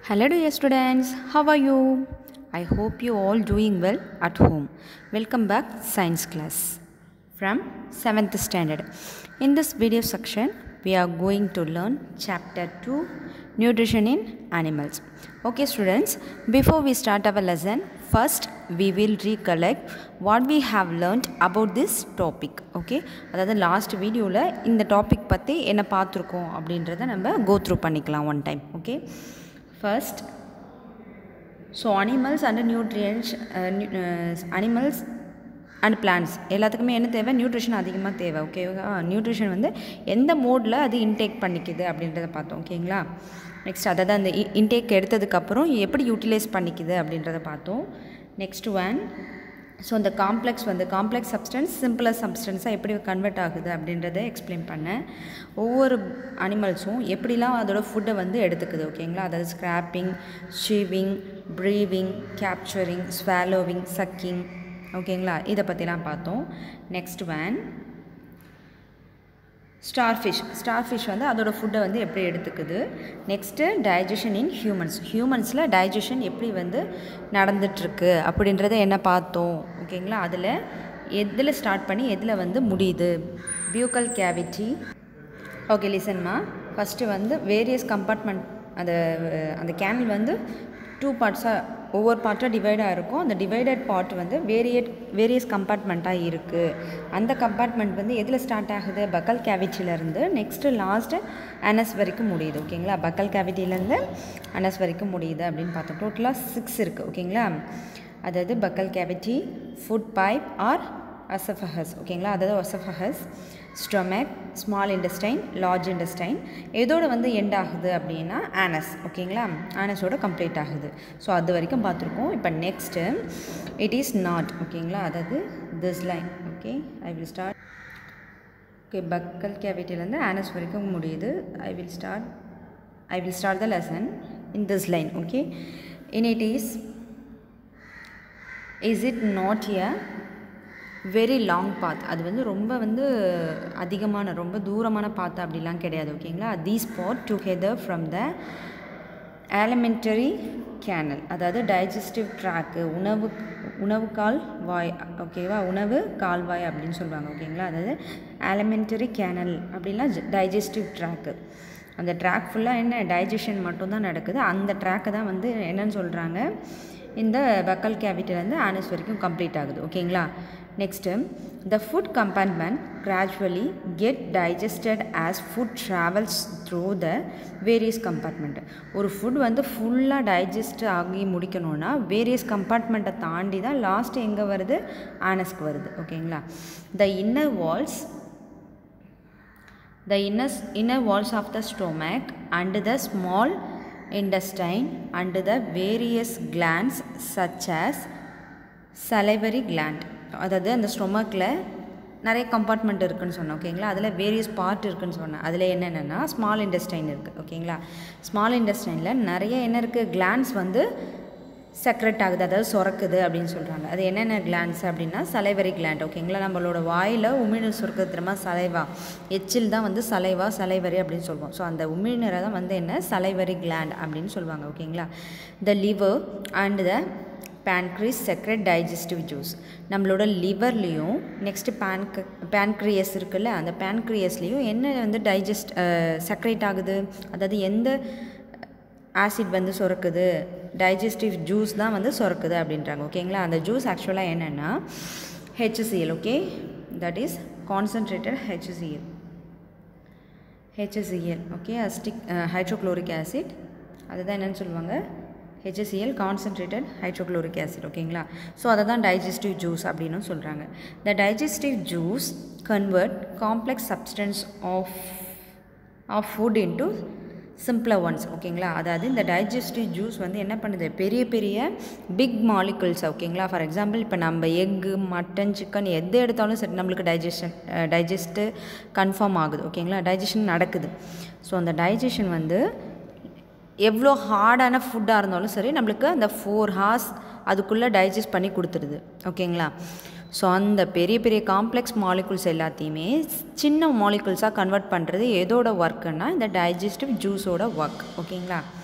Hello dear students, how are you? I hope you all doing well at home. Welcome back science class from 7th standard. In this video section, we are going to learn chapter 2 nutrition in animals. Okay students, before we start our lesson, first we will recollect what we have learned about this topic. Okay, அதாவது last வீடியோவில் இந்த topic பற்றி என்ன பார்த்துருக்கோம் அப்படின்றத நம்ம go through பண்ணிக்கலாம் one time okay first so animals and nutrients animals and plants எல்லாத்துக்குமே என்ன தேவை நியூட்ரிஷன் அதிகமாக தேவை ஓகேவா நியூட்ரிஷன் வந்து எந்த மோடில் அது இன்டேக் பண்ணிக்குது அப்படின்றத பார்த்தோம் ஓகேங்களா நெக்ஸ்ட் அதை தான் அந்த இன்டேக் எடுத்ததுக்கப்புறம் எப்படி யூட்டிலைஸ் பண்ணிக்குது அப்படின்றத பார்த்தோம் நெக்ஸ்ட் ஒன் ஸோ இந்த காம்ப்ளெக்ஸ் வந்து காம்ப்ளெக்ஸ் சப்ஸ்டன்ஸ் சிம்பிளர் சப்ஸ்டன்ஸாக எப்படி கன்வெர்ட் ஆகுது அப்படின்றத எக்ஸ்பிளைன் பண்ணேன் ஒவ்வொரு அனிமல்ஸும் எப்படிலாம் அதோட ஃபுட்டை வந்து எடுத்துக்குது ஓகேங்களா அதாவது scraping chewing brewing capturing swallowing sucking ஓகேங்களா இதை பற்றிலாம் பார்த்தோம் next one starfish starfish வந்து அதோட ஃபுட்டை வந்து எப்படி எடுத்துக்குது நெக்ஸ்ட்டு டைஜஷன் இன் ஹியூமன்ஸ் ஹியூமன்ஸில் டைஜஷன் எப்படி வந்து நடந்துட்டுருக்கு அப்படின்றத என்ன பார்த்தோம் ஓகேங்களா அதில் எதில் ஸ்டார்ட் பண்ணி எதில் வந்து முடியுது பியூக்கல் கேவிட்டி ஓகே லிசன்மா ஃபஸ்ட்டு வந்து வேரியஸ் கம்பார்ட்மெண்ட் அந்த அந்த கேனல் வந்து டூ பார்ட்ஸாக ஒவ்வொரு பார்ட்டாக டிவைடாக இருக்கும் அந்த டிவைடட் பார்ட் வந்து வேரியட் வேரியஸ் கம்பார்ட்மெண்ட்டாக இருக்குது அந்த கம்பார்ட்மெண்ட் வந்து எதில் ஸ்டார்ட் ஆகுது பக்கல் கேவிட்டியிலேருந்து நெக்ஸ்ட்டு லாஸ்ட்டு அனஸ் வரைக்கும் முடியுது ஓகேங்களா பக்கல் கேவிட்டிலேருந்து அனஸ் வரைக்கும் முடியுது அப்படின்னு பார்த்தோம் டோட்டலாக சிக்ஸ் இருக்குது ஓகேங்களா அதாவது buccal cavity food pipe or oesophagus ஓகேங்களா அதாவது oesophagus stomach small intestine large intestine எதோட வந்து எண்ட் ஆகுது அப்படின்னா ஆனஸ் ஓகேங்களா ஆனஸோட கம்ப்ளீட் ஆகுது ஸோ அது வரைக்கும் பார்த்துருக்கோம் இப்போ நெக்ஸ்ட்டு இட் இஸ் நாட் ஓகேங்களா அதாவது this line okay I will start okay buccal கேவிட்டிலேருந்து ஆனஸ் வரைக்கும் முடியுது I will start I will start the lesson in this line okay in it is is it not a very long path அது வந்து ரொம்ப வந்து அதிகமான ரொம்ப தூரமான பாத்து அப்படிலாம் கிடையாது ஓகேங்களா these part together from the alimentary canal அதாவது டைஜஸ்டிவ் ட்ராக்கு உணவு உணவு கால் வாய் ஓகேவா உணவு கால்வாய் அப்படின்னு சொல்லுவாங்க ஓகேங்களா அதாவது ஆலமெண்டரி கேனல் அப்படின்னா டைஜஸ்டிவ் ட்ராக்கு அந்த ட்ராக் ஃபுல்லாக என்ன டைஜஷன் மட்டும்தான் நடக்குது அந்த ட்ராக்கை தான் வந்து என்னன்னு சொல்கிறாங்க இந்த பக்கல் கேவிட்டிலேருந்து ஆனஸ் வரைக்கும் கம்ப்ளீட் ஆகுது ஓகேங்களா next the food compartment gradually get digested as food travels through the various compartment ஒரு ஃபுட் வந்து ஃபுல்லாக டைஜஸ்ட் ஆகி முடிக்கணும்னா வேரியஸ் கம்பார்ட்மெண்ட்டை தாண்டி தான் லாஸ்ட் எங்கே வருது ஆனஸ்க்கு வருது ஓகேங்களா the inner walls the inner, inner walls of the stomach and the small intestine and the various glands such as salivary gland அதாவது அந்த ஸ்டொமக்கில் நிறைய கம்பார்ட்மெண்ட் இருக்குதுன்னு சொன்னேன் ஓகேங்களா அதில் வேரியஸ் பார்ட் இருக்குதுன்னு சொன்னேன் அதில் என்னென்னா ஸ்மால் இண்டஸ்டைன் இருக்குது ஓகேங்களா ஸ்மால் இண்டஸ்டைனில் நிறைய என்ன இருக்குது கிளான்ஸ் வந்து செக்ரெட் ஆகுது அதாவது சுரக்குது அப்படின்னு சொல்கிறாங்க அது என்னென்ன கிளான்ஸ் அப்படின்னா சலைவரி கிளாண்ட் ஓகேங்களா நம்மளோட வாயில் உமிழ்நீர் சுரக்குது தெரியுமா சலைவா எச்சில் தான் வந்து சலைவா சலைவரி அப்படின்னு சொல்லுவோம் ஸோ அந்த உமிழ்நீரை தான் வந்து என்ன சலைவரி கிளாண்ட் அப்படின்னு சொல்லுவாங்க ஓகேங்களா the liver and the pancreas secrete digestive juice நம்மளோட லிவர்லேயும் நெக்ஸ்ட்டு பேன்க் பேன்க்ரியஸ் இருக்குல்ல அந்த பேன்க்ரியஸ்லேயும் என்ன வந்து டைஜஸ்ட் செக்ரேட் ஆகுது அதாவது எந்த ஆசிட் வந்து சுரக்குது டைஜஸ்டிவ் ஜூஸ் தான் வந்து சுரக்குது அப்படின்றாங்க ஓகேங்களா அந்த ஜூஸ் ஆக்சுவலாக என்னென்னா HCL okay that is concentrated HCL HCL okay acidic hydrochloric acid அதுதான் என்னென்னு சொல்லுவாங்க ஹெச்சிஎல் கான்சன்ட்ரேட்டட் ஹைட்ரோக்ளோரிக் ஆசிட் ஓகேங்களா ஸோ அதை தான் டைஜஸ்டிவ் ஜூஸ் அப்படின்னு சொல்கிறாங்க the digestive juice convert complex substance of of food into simpler ones ஓகேங்களா அதாவது இந்த டைஜஸ்டிவ் ஜூஸ் வந்து என்ன பண்ணுது பெரிய பெரிய பிக் மாலிகுல்ஸ் ஓகேங்களா ஃபார் எக்ஸாம்பிள் இப்போ நம்ம எக்கு மட்டன் சிக்கன் எது எடுத்தாலும் சரி நம்மளுக்கு டைஜஷன் டைஜஸ்ட்டு கன்ஃபார்ம் ஆகுது ஓகேங்களா டைஜஷன் நடக்குது ஸோ அந்த டைஜஷன் வந்து எவ்வளோ ஹார்டான ஃபுட்டாக இருந்தாலும் சரி நம்மளுக்கு அந்த ஃபோர் ஹார்ஸ் அதுக்குள்ளே டைஜஸ்ட் பண்ணி கொடுத்துருது ஓகேங்களா ஸோ அந்த பெரிய பெரிய காம்ப்ளெக்ஸ் மாலிகுல்ஸ் எல்லாத்தையுமே சின்ன மாலிகுல்ஸாக கன்வெர்ட் பண்ணுறது எதோட ஒர்க்குன்னா இந்த டைஜஸ்டிவ் ஜூஸோட ஒர்க் ஓகேங்களா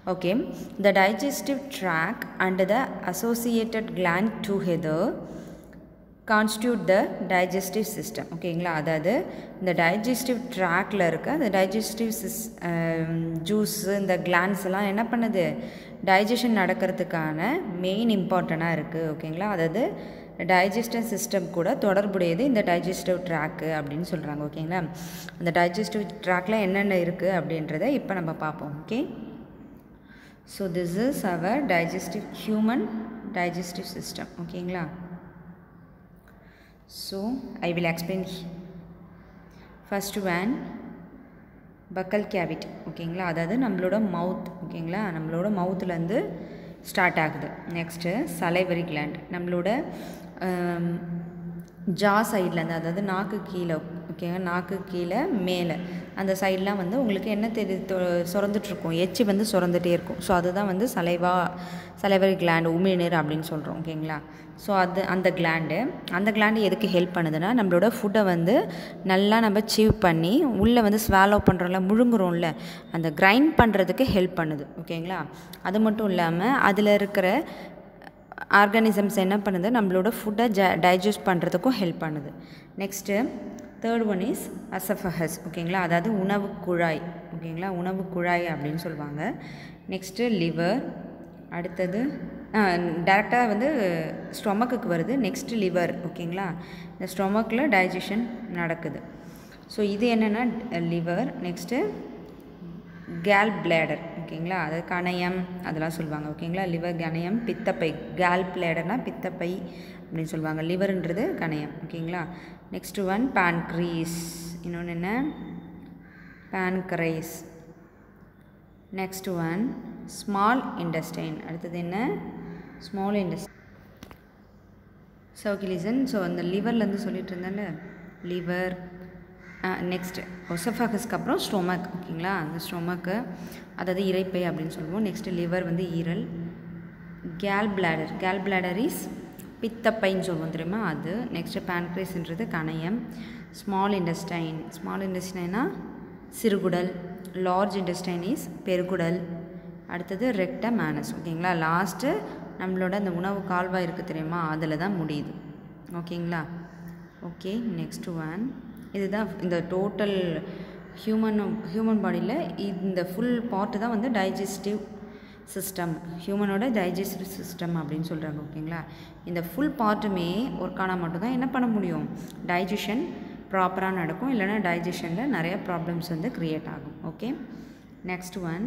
okay the digestive tract and the associated gland together constitute the digestive system ஓகேங்களா அதாவது இந்த டைஜஸ்டிவ் ட்ராக்ல இருக்க அந்த டைஜஸ்டிவ் சிஸ் ஜூஸு இந்த கிளான்ஸ் எல்லாம் என்ன பண்ணுது டைஜஷன் நடக்கிறதுக்கான மெயின் இம்பார்ட்டண்ட்டாக இருக்குது ஓகேங்களா அதாவது டைஜஸ்டிவ் சிஸ்டம் கூட தொடர்புடையது இந்த டைஜஸ்டிவ் ட்ராக்கு அப்படின்னு சொல்கிறாங்க ஓகேங்களா அந்த டைஜஸ்டிவ் ட்ராக்ல என்னென்ன இருக்குது அப்படின்றத இப்போ நம்ம பார்ப்போம் okay so this is our digestive human digestive system ஓகேங்களா so i will explain first one buccal cavity ஓகேங்களா அதாவது நம்மளோட மவுத் ஓகேங்களா நம்மளோட மவுத்துலேருந்து ஸ்டார்ட் ஆகுது நெக்ஸ்ட்டு சலைவரி கிளாண்ட் நம்மளோட ஜா சைட்லேருந்து அதாவது நாக்கு கீழே ஓகேங்க நாக்கு கீழே மேலே அந்த சைட்லாம் வந்து உங்களுக்கு என்ன தெரி சுரந்துட்ருக்கும் எச்சி வந்து சுரந்துகிட்டே இருக்கும் ஸோ அதுதான் வந்து சலைவா சலைவரி கிளாண்ட் உமிழ்நீர் அப்படின்னு சொல்கிறோம் ஓகேங்களா ஸோ அது அந்த கிளாண்டு அந்த கிளாண்டு எதுக்கு ஹெல்ப் பண்ணுதுன்னா நம்மளோட ஃபுட்டை வந்து நல்லா நம்ம சீவ் பண்ணி உள்ளே வந்து ஸ்வாலோ பண்ணுறோம்ல முழுங்குறோம்ல அந்த கிரைண்ட் பண்ணுறதுக்கு ஹெல்ப் பண்ணுது ஓகேங்களா அது மட்டும் இல்லாமல் அதில் இருக்கிற ஆர்கானிசம்ஸ் என்ன பண்ணுது நம்மளோட ஃபுட்டை ஜ டைஜஸ்ட் பண்ணுறதுக்கும் ஹெல்ப் பண்ணுது next third one is oesophagus ஓகேங்களா அதாவது உணவு குழாய் ஓகேங்களா உணவு குழாய் அப்படின்னு சொல்லுவாங்க நெக்ஸ்ட்டு லிவர் அடுத்தது டேரெக்டாக வந்து ஸ்டொமக்குக்கு வருது நெக்ஸ்ட்டு லிவர் ஓகேங்களா இந்த ஸ்டொமக்கில் டைஜஷன் நடக்குது ஸோ இது என்னென்னா லிவர் நெக்ஸ்ட்டு கேல் பிளேடர் ஓகேங்களா அது கணையம் அதெல்லாம் சொல்லுவாங்க ஓகேங்களா லிவர் கணையம் பித்தப்பை கேல் பிளேடர்னால் பித்தப்பை அப்படின்னு சொல்லுவாங்க லிவர்ன்றது கணையம் ஓகேங்களா நெக்ஸ்ட் ஒன் பேன்க்ரீஸ் இன்னொன்று என்ன pancreas next one small intestine அடுத்தது என்ன ஸ்மால் இண்டஸ்ட் சவுக்கிலிசன் ஸோ அந்த லிவர்லேருந்து சொல்லிட்டு இருந்தேன்ல லிவர் நெக்ஸ்ட் ஒசஃபாகஸ்க்கு அப்புறம் ஸ்டொமக் ஓகேங்களா அந்த ஸ்டொமக்கு அதாவது இறைப்பை அப்படின்னு சொல்லுவோம் நெக்ஸ்ட்டு லிவர் வந்து ஈரல் gall bladder gall bladder is பித்தப்பைன்னு சொல்லுவோம் தெரியுமா அது நெக்ஸ்ட்டு பேன்க்ரேஸ்ன்றது கணையம் ஸ்மால் இண்டஸ்டைன் ஸ்மால் இண்டஸ்டைனா சிறுகுடல் லார்ஜ் இண்டஸ்டைன் இஸ் பெருகுடல் அடுத்தது ரெக்ட மேனஸ் ஓகேங்களா லாஸ்ட்டு நம்மளோட அந்த உணவு கால்வாய் இருக்குது தெரியுமா அதில் தான் முடியுது ஓகேங்களா ஓகே நெக்ஸ்ட் ஒன் இதுதான் இந்த டோட்டல் ஹியூமன் ஹியூமன் பாடியில் இந்த ஃபுல் பார்ட்டு தான் வந்து டைஜஸ்டிவ் சிஸ்டம் ஹியூமனோட டைஜஸ்டிவ் சிஸ்டம் அப்படின்னு சொல்கிறாங்க ஓகேங்களா இந்த ஃபுல் பார்ட்டுமே ஒர்க் ஆனால் மட்டும்தான் என்ன பண்ண முடியும் டைஜஷன் ப்ராப்பராக நடக்கும் இல்லைனா டைஜஷனில் நிறைய ப்ராப்ளம்ஸ் வந்து க்ரியேட் ஆகும் okay next one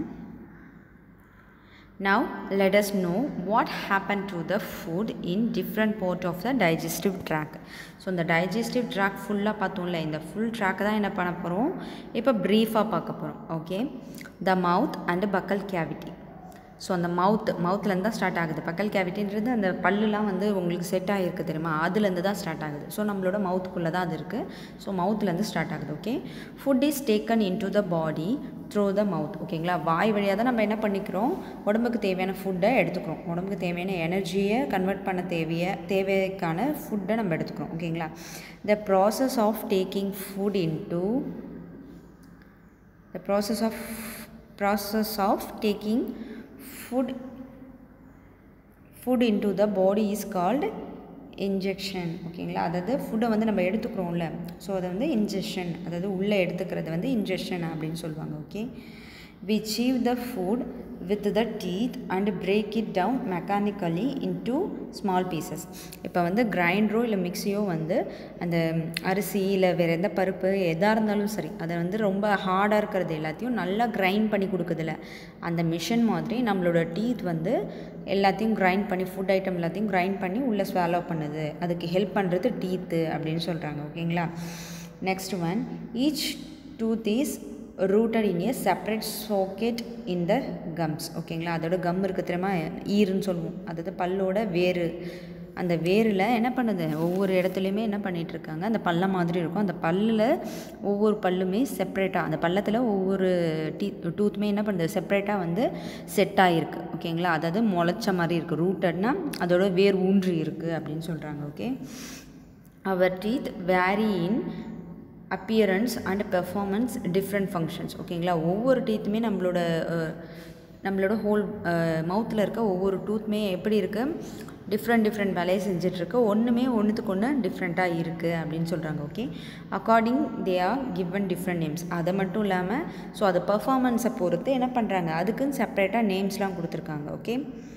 Now let us know what happened to the food in different part of the digestive tract. So இந்த digestive tract ஃபுல்லாக பார்த்தோம்ல இந்த ஃபுல் ட்ராக் தான் என்ன பண்ண போகிறோம் இப்போ ப்ரீஃபாக பார்க்க போகிறோம் okay the mouth and buccal cavity so அந்த மவுத் மவுத்லேருந்து தான் ஸ்டார்ட் ஆகுது பக்கல் கேவிட்டின்றது அந்த பல்லுலாம் வந்து உங்களுக்கு செட் ஆகிருக்கு தெரியுமா அதுலேருந்து தான் ஸ்டார்ட் ஆகுது ஸோ நம்மளோட மவுத்துக்குள்ளே தான் அது இருக்குது ஸோ மவுத்லேருந்து ஸ்டார்ட் ஆகுது okay food is taken into the body through the mouth ஓகேங்களா வாய் வழியாக தான் நம்ம என்ன பண்ணிக்கிறோம் உடம்புக்கு தேவையான ஃபுட்டை எடுத்துக்கிறோம் உடம்புக்கு தேவையான எனர்ஜியை கன்வெர்ட் பண்ண தேவைய தேவைக்கான ஃபுட்டை நம்ம எடுத்துக்கிறோம் ஓகேங்களா the process of taking food into the process of process of taking food food into the body is called ingestion ஓகேங்களா அதாவது ஃபுட்டை வந்து நம்ம எடுத்துக்கிறோம்ல ஸோ அதை வந்து இன்ஜெக்ஷன் அதாவது உள்ளே எடுத்துக்கிறது வந்து இன்ஜெக்ஷன் அப்படின்னு சொல்லுவாங்க okay we chew the food with the teeth and break it down mechanically into small pieces இப்போ வந்து கிரைண்டரோ இல்லை மிக்சியோ வந்து அந்த அரிசி இல்லை வேறு எந்த பருப்பு எதாக இருந்தாலும் சரி அதை வந்து ரொம்ப ஹார்டாக இருக்கிறது எல்லாத்தையும் நல்லா கிரைண்ட் பண்ணி கொடுக்குதுல அந்த மிஷின் மாதிரி நம்மளோட டீத் வந்து எல்லாத்தையும் கிரைண்ட் பண்ணி ஃபுட் ஐட்டம் எல்லாத்தையும் கிரைண்ட் பண்ணி உள்ளே ஸ்வாலோ பண்ணுது அதுக்கு ஹெல்ப் பண்ணுறது டீத்து அப்படின்னு சொல்கிறாங்க ஓகேங்களா next one each tooth is rooted in a separate socket in the gums ஓகேங்களா அதோட கம் இருக்குது தெரியுமா ஈருன்னு சொல்லுவோம் அதாவது பல்லோட வேறு அந்த வேரில் என்ன பண்ணுது ஒவ்வொரு இடத்துலையுமே என்ன பண்ணிகிட்டு இருக்காங்க அந்த பள்ளம் மாதிரி இருக்கும் அந்த பல்லில் ஒவ்வொரு பல்லுமே செப்ரேட்டாக அந்த பள்ளத்தில் ஒவ்வொரு டீ டூத்துமே என்ன பண்ணுது செப்ரேட்டாக வந்து செட் ஆகிருக்கு ஓகேங்களா அதாவது முளைச்ச மாதிரி இருக்குது ரூட்டட்னா அதோட வேர் ஊன்றி இருக்குது அப்படின்னு சொல்கிறாங்க okay our teeth vary in appearance and performance different functions ஓகேங்களா ஒவ்வொரு டீத்துமே நம்மளோட நம்மளோட ஹோல் மவுத்தில் இருக்க ஒவ்வொரு டூத்துமே எப்படி இருக்குது டிஃப்ரெண்ட் டிஃப்ரெண்ட் வேலையை செஞ்சிட்ருக்கு ஒன்றுமே ஒன்றுத்துக்கு ஒன்று டிஃப்ரெண்ட்டாக இருக்குது அப்படின்னு சொல்கிறாங்க okay according they are given different names அதை மட்டும் இல்லாமல் ஸோ அது பர்ஃபார்மன்ஸை பொறுத்து என்ன பண்ணுறாங்க அதுக்குன்னு செப்பரேட்டாக நேம்ஸ்லாம் கொடுத்துருக்காங்க okay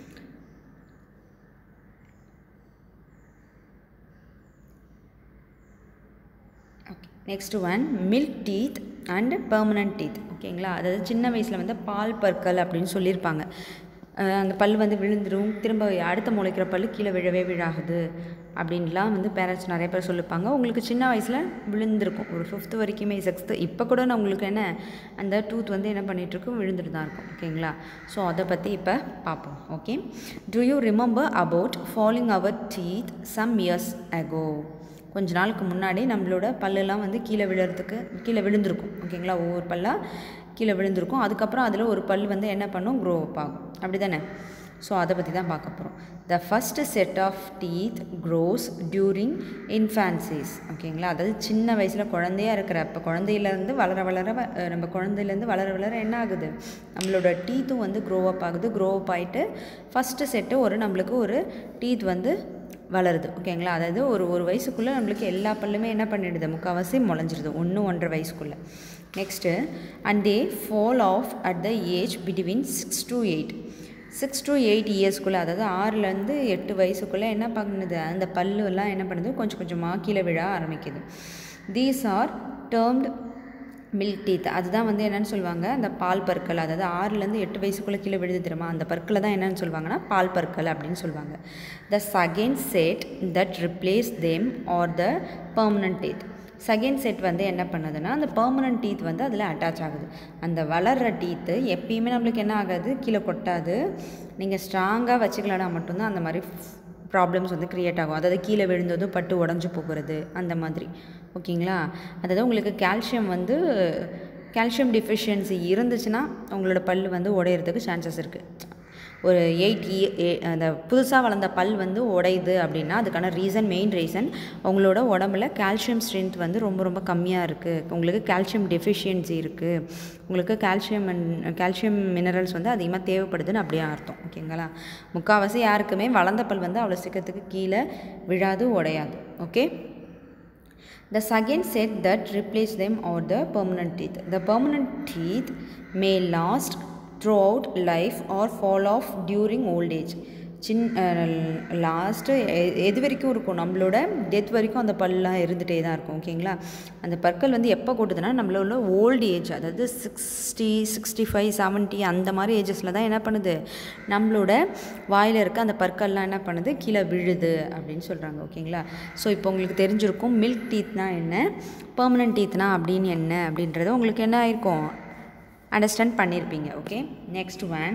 okay next one milk teeth and permanent teeth ஓகேங்களா அதாவது சின்ன வயசில் வந்து பால் பற்கள் அப்படின்னு சொல்லியிருப்பாங்க அந்த பல் வந்து விழுந்துடும் திரும்ப அடுத்த முளைக்கிற பல் கீழே விழவே விழாகுது அப்படின்லாம் வந்து பேரண்ட்ஸ் நிறைய பேர் சொல்லியிருப்பாங்க உங்களுக்கு சின்ன வயசில் விழுந்திருக்கும் ஒரு ஃபிஃப்த்து வரைக்குமே சிக்ஸ்த்து இப்போ கூட நான் உங்களுக்கு என்ன அந்த டூத் வந்து என்ன பண்ணிகிட்ருக்கும் விழுந்துட்டு தான் இருக்கும் ஓகேங்களா ஸோ அதை பற்றி இப்போ பார்ப்போம் okay do you remember about following our teeth some years ago கொஞ்ச நாளுக்கு முன்னாடி நம்மளோட பல்லெல்லாம் வந்து கீழே விழுறதுக்கு கீழே விழுந்திருக்கும் ஓகேங்களா ஒவ்வொரு பல்லாக கீழே விழுந்திருக்கும் அதுக்கப்புறம் அதில் ஒரு பல் வந்து என்ன பண்ணும் க்ரோ அப் ஆகும் அப்படி தானே ஸோ அதை பற்றி தான் பார்க்க போகிறோம் the first set of teeth grows during infancy ஓகேங்களா அதாவது சின்ன வயசில் குழந்தையாக இருக்கிறப்ப குழந்தையிலேருந்து வளர வளர நம்ம குழந்தையிலேருந்து வளர வளர என்ன ஆகுது நம்மளோட டீத்தும் வந்து க்ரோ அப் ஆகுது க்ரோ அப் ஆகிட்டு ஃபஸ்ட்டு செட்டு ஒரு நம்மளுக்கு ஒரு டீத் வந்து வளருது ஓகேங்களா அதாவது ஒரு ஒரு வயசுக்குள்ளே நம்மளுக்கு எல்லா பல்லுமே என்ன பண்ணிடுது முக்கால்வாசி முளைஞ்சிருது ஒன்று ஒன்றரை வயசுக்குள்ளே next and they fall off at the age between six to eight six to eight இயர்ஸ்க்குள்ளே அதாவது ஆறுலேருந்து எட்டு வயசுக்குள்ளே என்ன பண்ணுது அந்த பல்லு எல்லாம் என்ன பண்ணுது கொஞ்சம் கொஞ்சமாக கீழே விழ ஆரம்பிக்குது these are termed milk teeth அதுதான் வந்து என்னென்னு சொல்லுவாங்க அந்த பால் பற்கள் அதாவது ஆறுலேருந்து எட்டு வயசுக்குள்ளே கீழே விழுது தெரியுமா அந்த பற்களை தான் என்னென்னு சொல்லுவாங்கன்னா பால் பற்கள் அப்படின்னு சொல்லுவாங்க the second set that replace them are the permanent teeth second set வந்து என்ன பண்ணுதுன்னா அந்த பர்மனன்ட் டீத் வந்து அதில் அட்டாச் ஆகுது அந்த வளர்கிற டீத்து எப்பயுமே நம்மளுக்கு என்ன ஆகாது கீழே கொட்டாது நீங்கள் ஸ்ட்ராங்காக வச்சுக்கலனா மட்டும்தான் அந்த மாதிரி ப்ராப்ளம்ஸ் வந்து க்ரியேட் ஆகும் அதாவது கீழே விழுந்ததும் பட்டு உடஞ்சி போகிறது அந்த மாதிரி ஓகேங்களா அதாவது உங்களுக்கு கால்சியம் வந்து கால்சியம் டிஃபிஷியன்சி இருந்துச்சுன்னா உங்களோட பல் வந்து உடையிறதுக்கு சான்சஸ் இருக்குது ஒரு எயிட் அந்த புதுசாக வளர்ந்த பல் வந்து உடையுது அப்படின்னா அதுக்கான ரீசன் மெயின் ரீசன் உங்களோட உடம்புல கால்சியம் ஸ்ட்ரென்த் வந்து ரொம்ப ரொம்ப கம்மியாக இருக்குது உங்களுக்கு கால்சியம் டெஃபிஷியன்சி இருக்குது உங்களுக்கு கால்சியம் கால்சியம் மினரல்ஸ் வந்து அதிகமாக தேவைப்படுதுன்னு அப்படியே அர்த்தம் ஓகேங்களா முக்கால்வாசி யாருக்குமே வளர்ந்த பல் வந்து அவ்வளோ சீக்கிரத்துக்கு கீழே விழாது உடையாது okay The second set that replace them are the permanent teeth. The permanent teeth may last throughout life or fall off during old age. சின் லாஸ்ட்டு எது வரைக்கும் இருக்கும் நம்மளோட டெத் வரைக்கும் அந்த பல்லாம் இருந்துகிட்டே தான் இருக்கும் ஓகேங்களா அந்த பற்கள் வந்து எப்போ கொட்டுதுன்னா நம்மளோட ஓல்டு ஏஜ் அதாவது சிக்ஸ்டி சிக்ஸ்டி ஃபைவ் செவன்ட்டி அந்த மாதிரி ஏஜஸில் தான் என்ன பண்ணுது நம்மளோட வாயில் இருக்க அந்த பற்கள்லாம் என்ன பண்ணுது கீழே விழுது அப்படின்னு சொல்கிறாங்க ஓகேங்களா ஸோ இப்போ உங்களுக்கு தெரிஞ்சிருக்கும் மில்க் டீத்னா என்ன பர்மனன்ட் டீத்னா அப்படின்னு என்ன அப்படின்றது உங்களுக்கு என்ன ஆயிருக்கும் அண்டர்ஸ்டாண்ட் பண்ணியிருப்பீங்க okay next one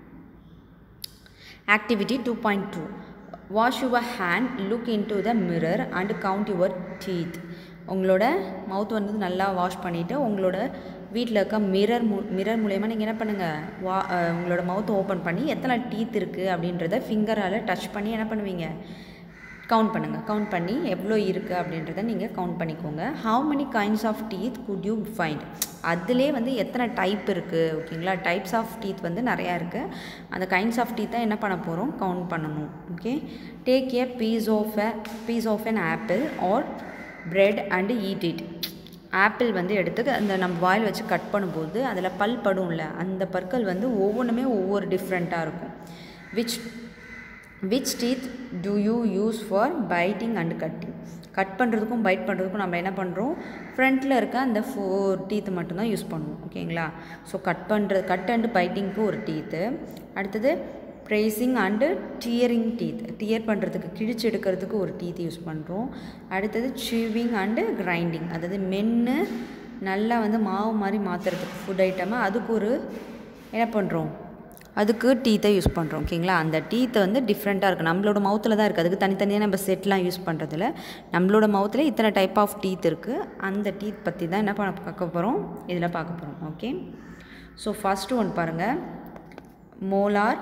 activity two point two wash your hand look into the mirror and count your teeth உங்களோட மவுத் வந்து நல்லா வாஷ் பண்ணிவிட்டு உங்களோட வீட்டில் இருக்க மிரர் மூ மிரர் மூலயமா நீங்கள் என்ன பண்ணுங்கள் வா உங்களோட மவுத்தை ஓப்பன் பண்ணி எத்தனை டீத் இருக்குது அப்படின்றத ஃபிங்கரால் டச் பண்ணி என்ன பண்ணுவீங்க கவுண்ட் பண்ணுங்கள் கவுண்ட் பண்ணி எவ்வளோ இருக்குது அப்படின்றத நீங்கள் கவுண்ட் பண்ணிக்கோங்க how many kinds of teeth could you find அதிலே வந்து எத்தனை டைப் இருக்குது ஓகேங்களா டைப்ஸ் ஆஃப் டீத் வந்து நிறையா இருக்குது அந்த கைண்ட்ஸ் ஆஃப் டீத்தை என்ன பண்ண போகிறோம் கவுண்ட் பண்ணணும் okay take a piece of a piece of an apple or bread and eat it apple வந்து எடுத்து அந்த நம்ம வாயில் வச்சு கட் பண்ணும்போது அதில் பல் படும்ல அந்த பற்கள் வந்து ஒவ்வொன்றுமே ஒவ்வொரு டிஃப்ரெண்ட்டாக இருக்கும் which which teeth do you use for biting and cutting cut பண்ணுறதுக்கும் பைட் பண்ணுறதுக்கும் நம்ம என்ன பண்ணுறோம் ஃப்ரண்ட்டில் இருக்க அந்த ஃபோர் டீத்து மட்டும்தான் யூஸ் பண்ணுவோம் ஓகேங்களா ஸோ கட் பண்ணுறது கட் அண்டு பைட்டிங்க்கு ஒரு டீத்து அடுத்தது piercing and tearing teeth tear பண்ணுறதுக்கு கிழிச்சு எடுக்கிறதுக்கு ஒரு டீத் யூஸ் பண்ணுறோம் அடுத்தது சிவிங் அண்டு கிரைண்டிங் அதாவது மென்று நல்லா வந்து மாவு மாதிரி மாற்றுறதுக்கு ஃபுட் ஐட்டமாக அதுக்கு ஒரு என்ன பண்ணுறோம் அதுக்கு டீத்தை யூஸ் பண்ணுறோம் ஓகேங்களா அந்த டீத்தை வந்து டிஃப்ரெண்ட்டாக இருக்குது நம்மளோட மவுத்தில் தான் இருக்குது அதுக்கு தனித்தனியாக நம்ம செட்லாம் யூஸ் பண்ணுறதில்ல நம்மளோட மவுத்தில் இத்தனை டைப் ஆஃப் டீத் இருக்குது அந்த டீத் பற்றி தான் என்ன பண்ண பார்க்க போகிறோம் இதில் பார்க்க போகிறோம் ஓகே ஸோ ஃபஸ்ட்டு ஒன் பாருங்கள் molar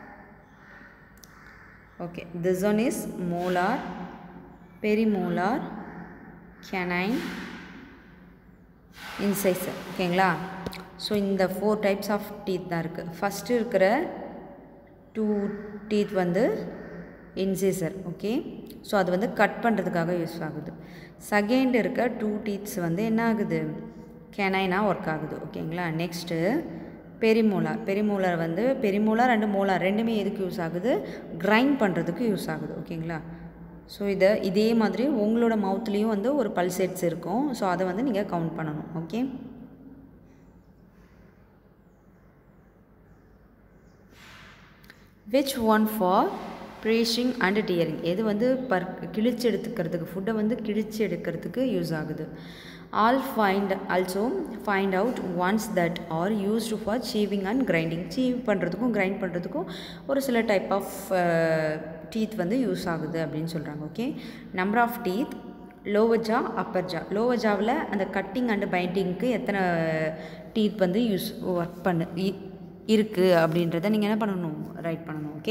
okay this one is molar premolar canine incisor ஓகேங்களா ஸோ இந்த ஃபோர் டைப்ஸ் ஆஃப் டீத் தான் இருக்குது ஃபஸ்ட்டு இருக்கிற டூ டீத் வந்து இன்சிசர் ஓகே ஸோ அது வந்து கட் பண்ணுறதுக்காக யூஸ் ஆகுது செகண்ட் இருக்க டூ டீத்ஸ் வந்து என்ன ஆகுது கெனைனாக ஒர்க் ஆகுது ஓகேங்களா நெக்ஸ்ட்டு பெரிமூலார் பெரிமூலார் வந்து பெரிமூலார் ரெண்டு மூலார் ரெண்டுமே எதுக்கு யூஸ் ஆகுது கிரைண்ட் பண்ணுறதுக்கு யூஸ் ஆகுது ஓகேங்களா ஸோ இதை இதே மாதிரி உங்களோட மவுத்லேயும் வந்து ஒரு பல்செட்ஸ் இருக்கும் ஸோ அதை வந்து நீங்கள் கவுண்ட் பண்ணணும் okay which one for piercing and tearing எது வந்து பர் கிழிச்சு எடுத்துக்கிறதுக்கு ஃபுட்டை வந்து கிழிச்சு எடுக்கிறதுக்கு யூஸ் ஆகுது all find also find out ones that are used for chewing and grinding chew பண்ணுறதுக்கும் கிரைண்ட் பண்ணுறதுக்கும் ஒரு சில டைப் ஆஃப் டீத் வந்து யூஸ் ஆகுது அப்படின்னு சொல்கிறாங்க okay number of teeth lower jaw upper jaw lower ஜாவில் அந்த கட்டிங் அண்டு பைண்டிங்க்கு எத்தனை டீத் வந்து யூஸ் ஒர்க் பண்ணு இருக்குது அப்படின்றத நீங்கள் என்ன பண்ணணும் ரைட் பண்ணணும் ஓகே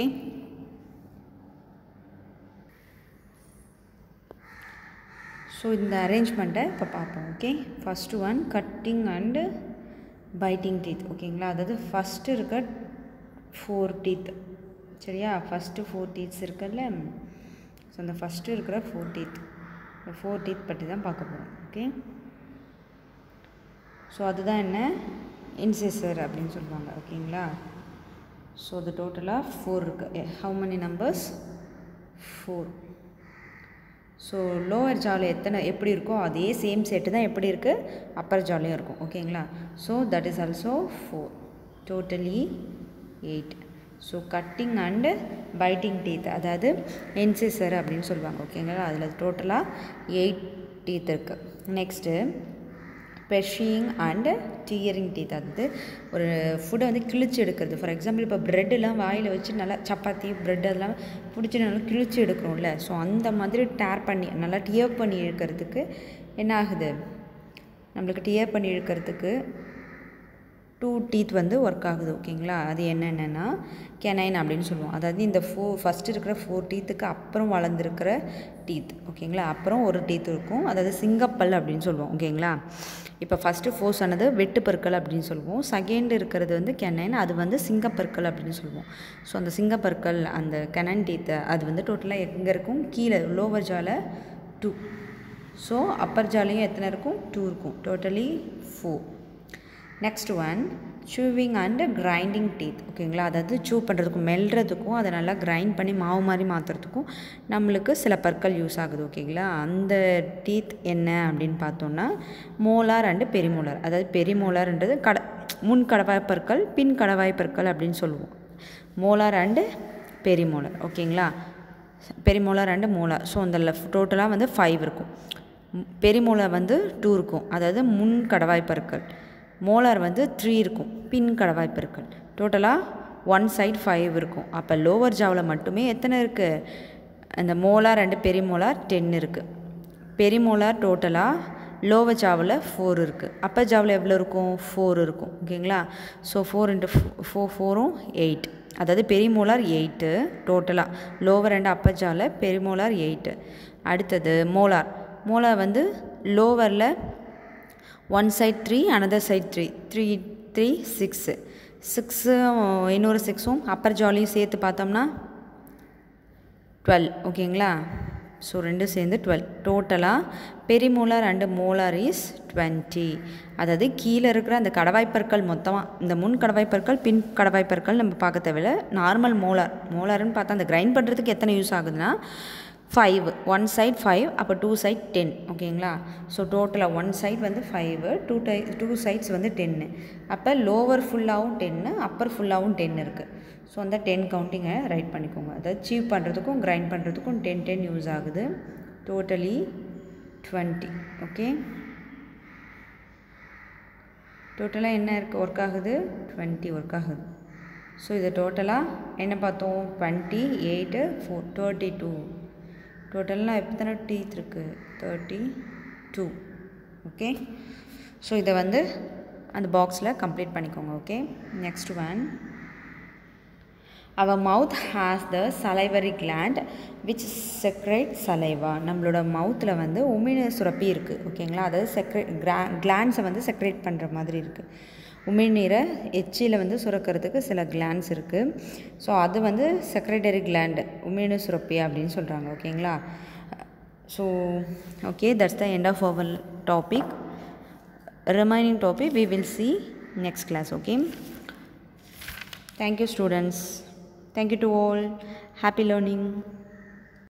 ஸோ இந்த அரேஞ்ச்மெண்ட்டை இப்போ பார்ப்போம் okay first one cutting and biting teeth ஓகேங்களா அதாவது ஃபஸ்ட்டு இருக்க ஃபோர் டீத் சரியா ஃபஸ்ட்டு ஃபோர் டீத்ஸ் இருக்குல்ல ஸோ அந்த ஃபஸ்ட்டு இருக்கிற ஃபோர் டீத் இந்த ஃபோர் டீத் பற்றி தான் பார்க்க போகிறோம் ஓகே ஸோ அதுதான் என்ன இன்செசர் அப்படின்னு சொல்லுவாங்க ஓகேங்களா ஸோ அது டோட்டலாக ஃபோர் இருக்குது how many numbers four so lower ஜாவில் எத்தனை எப்படி இருக்கோ அதே சேம் செட்டு தான் எப்படி இருக்குது அப்பர் ஜாலையும் இருக்கும் ஓகேங்களா so that is also four totally eight so cutting and biting teeth அதாவது என்சிசர் அப்படின்னு சொல்லுவாங்க ஓகேங்களா அதில் டோட்டலாக எயிட் டீத் இருக்குது next piercing and tearing teeth அதாவது ஒரு ஃபுட்டை வந்து கிழிச்சு எடுக்கிறது ஃபார் எக்ஸாம்பிள் இப்போ ப்ரெட்டெல்லாம் வாயில் வச்சு நல்லா சப்பாத்தி ப்ரெட் அதெல்லாம் பிடிச்சி நல்லா கிழிச்சு எடுக்கிறோம்ல ஸோ அந்த மாதிரி டேர் பண்ணி நல்லா டியர் பண்ணி இழுக்கிறதுக்கு என்ன ஆகுது நம்மளுக்கு டியர் பண்ணி இழுக்கிறதுக்கு டூ டீத் வந்து ஒர்க் ஆகுது ஓகேங்களா அது என்னென்னா கெனைன் அப்படின்னு சொல்லுவோம் அதாவது இந்த ஃபோ ஃபஸ்ட்டு இருக்கிற ஃபோர் டீத்துக்கு அப்புறம் வளர்ந்துருக்கிற டீத் ஓகேங்களா அப்புறம் ஒரு டீத் இருக்கும் அதாவது சிங்கப்பல் அப்படின்னு சொல்லுவோம் ஓகேங்களா இப்போ ஃபஸ்ட்டு ஃபோர் சொன்னது வெட்டு பற்கள் அப்படின்னு சொல்லுவோம் செகண்ட் இருக்கிறது வந்து கெனைன் அது வந்து சிங்கப்பற்கள் அப்படின்னு சொல்லுவோம் ஸோ அந்த சிங்கப்பற்கள் அந்த கெனன் டீத்தை அது வந்து டோட்டலாக எங்கே இருக்கும் கீழே லோவர் ஜால டூ ஸோ அப்பர் ஜாலையும் எத்தனை இருக்கும் டூ இருக்கும் totally four next one chewing and grinding teeth ஓகேங்களா அதாவது சூ பண்ணுறதுக்கும் மெல்றதுக்கும் அதை நல்லா கிரைண்ட் பண்ணி மாவு மாதிரி மாற்றுறதுக்கும் நம்மளுக்கு சில பற்கள் யூஸ் ஆகுது ஓகேங்களா அந்த டீத் என்ன அப்படின்னு பார்த்தோன்னா மோலார் அண்டு பெரிமோலார் அதாவது பெரிமோலார்ன்றது கட முன் கடவாய் பற்கள் பின் கடவாய் பற்கள் அப்படின்னு சொல்லுவோம் மோலார் அண்டு பெரிமோலார் ஓகேங்களா பெரிமோலார் அண்டு மோலார் ஸோ அந்த லெஃப்ட் டோட்டலாக வந்து ஃபைவ் இருக்கும் பெரிமோலார் வந்து டூ இருக்கும் அதாவது முன் கடவாய் பற்கள் மோலார் வந்து த்ரீ இருக்கும் பின் கடவாய் பெருக்கள் டோட்டலாக ஒன் சைட் ஃபைவ் இருக்கும் அப்போ லோவர் ஜாவில் மட்டுமே எத்தனை இருக்குது அந்த மோலார் அண்டு பெரிமோலார் டென் இருக்குது பெரிமோலார் டோட்டலாக லோவர் ஜாவில் ஃபோர் இருக்குது அப்பர் ஜாவில் எவ்வளோ இருக்கும் ஃபோர் இருக்கும் ஓகேங்களா ஸோ ஃபோர் இன்ட்டு ஃபோர் ஃபோரும் எயிட் அதாவது பெரிமோலார் எயிட்டு டோட்டலாக லோவர் அண்ட் அப்பர் ஜாவில் பெரிமோலார் எயிட்டு அடுத்தது மோலார் மோலார் வந்து லோவரில் one side three another side three three three six six இன்னொரு சிக்ஸும் அப்பர் ஜாலியும் சேர்த்து பார்த்தோம்னா டுவெல் ஓகேங்களா ஸோ ரெண்டும் சேர்ந்து டுவெல் டோட்டலாக premolar and molar is twenty அதாவது கீழே இருக்கிற அந்த கடவாய்ப்பற்கள் மொத்தமாக இந்த முன் கடவாய்ப்பற்கள் பின் கடவாய்ப்பற்கள் நம்ம பார்க்க தேவையில்ல நார்மல் மோலார் மோலார்னு பார்த்தா அந்த கிரைண்ட் பண்ணுறதுக்கு எத்தனை யூஸ் ஆகுதுன்னா ஃபைவ் ஒன் சைட் ஃபைவ் அப்போ டூ சைட் டென் ஓகேங்களா ஸோ டோட்டலாக ஒன் சைட் வந்து ஃபைவ் டூ டை டூ சைட்ஸ் வந்து டென்னு அப்போ லோவர் ஃபுல்லாகவும் டென்னு அப்பர் ஃபுல்லாகவும் டென் இருக்குது ஸோ அந்த டென் கவுண்டிங்கை ரைட் பண்ணிக்கோங்க அதாவது சீவ் பண்ணுறதுக்கும் கிரைண்ட் பண்ணுறதுக்கும் டென் டென் யூஸ் ஆகுது டோட்டலி டுவெண்ட்டி ஓகே டோட்டலாக என்ன இருக்குது ஒர்க் ஆகுது டுவெண்ட்டி ஒர்க் ஆகுது ஸோ இது டோட்டலாக என்ன பார்த்தோம் twenty eight four thirty two டோட்டலாக எத்தனை டீத் இருக்குது தேர்ட்டி டூ ஓகே ஸோ இதை வந்து அந்த பாக்ஸில் கம்ப்ளீட் பண்ணிக்கோங்க okay next one our mouth has the salivary gland which secrete saliva நம்மளோட மவுத்தில் வந்து உமிழ சுரப்பி இருக்குது ஓகேங்களா அதாவது செக்ரேட் கிளா கிளாண்ட்ஸை வந்து செக்ரேட் பண்ணுற மாதிரி இருக்குது உமிழ்நீரை எச்சியில் வந்து சுரக்கிறதுக்கு சில கிளான்ஸ் இருக்குது ஸோ அது வந்து செக்ரட்டரி கிளாண்டு உமிழ்நீர் சுரப்பி அப்படின்னு சொல்கிறாங்க ஓகேங்களா so okay that's the end of our topic remaining topic we will see next class okay thank you students thank you to all happy learning